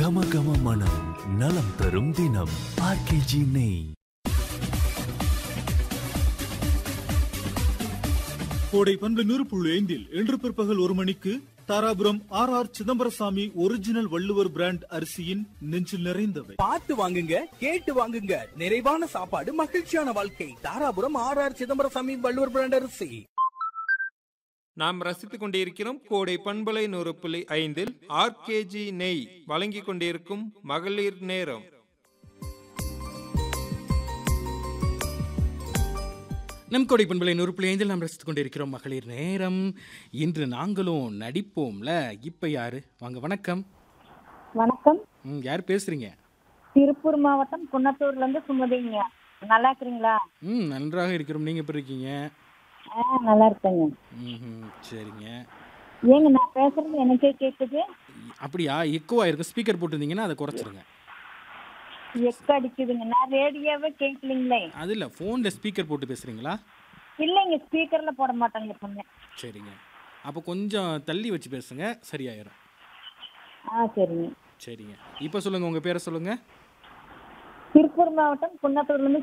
கம கம மனம் நலம் தரும் தினம் ஆர்கேஜி நெய் கோடை பண்பு நூறு புள்ளி ஐந்தில் இன்று பிற்பகல் ஒரு மணிக்கு Dharapuram R R Chidambarasamy original Valluvar brand அரிசியின் நெஞ்சில் நிறைந்தவை பார்த்து வாங்குங்க கேட்டு வாங்குங்க நிறைவான சாப்பாடு மகிழ்ச்சியான வாழ்க்கை Dharapuram R R Chidambarasamy Valluvar brand அரிசி நாம் ரசித்துக் கொண்டிருக்கிறோம் கோடை பண்பலை நூறு புள்ளி ஐந்தில் ஆர்கேஜி நெய் வழங்கிக் கொண்டிருக்கும் மகளிர் நேரம் நம் கொடை பண்பலை நூறு புள்ளி ஐந்தில் நாம் ரசித்துக் கொண்டிருக்கிறோம் மகளிர் நேரம் இன்று நாங்களும் நடிப்போம்ல இப்போ யாரு வாங்க வணக்கம் வணக்கம் ம், யார் பேசுறீங்க திருப்பூர் மாவட்டம் குன்னத்தூர்ல இருந்து சுமதிங்க நல்லா இருக்கிறீங்களா ம் நன்றாக இருக்கிறோம் நீங்க எப்படி இருக்கீங்க ஆ நல்லா இருக்கேங்க ம் சரிங்க ஏங்க நான் பேசுறது எனக்கே கேக்குது அப்படியா எக்கோவா இருக்கு ஸ்பீக்கர் போட்டிருந்தீங்கன்னா அதை குறைச்சிருங்க எக்க அடிக்குதுங்க நான் ரேடியோவே கேட்கலீங்களே அது இல்லை ஃபோனில் ஸ்பீக்கர் போட்டு பேசுறீங்களா இல்லைங்க ஸ்பீக்கர்ல போட மாட்டாங்க எப்பவுமே சரிங்க அப்போ கொஞ்சம் தள்ளி வச்சு பேசுங்க சரியாயிரும் ஆ சரிங்க சரிங்க இப்போ சொல்லுங்க உங்க பேரை சொல்லுங்க திருப்பூர் மாவட்டம் குன்னத்தூர்ல இருந்து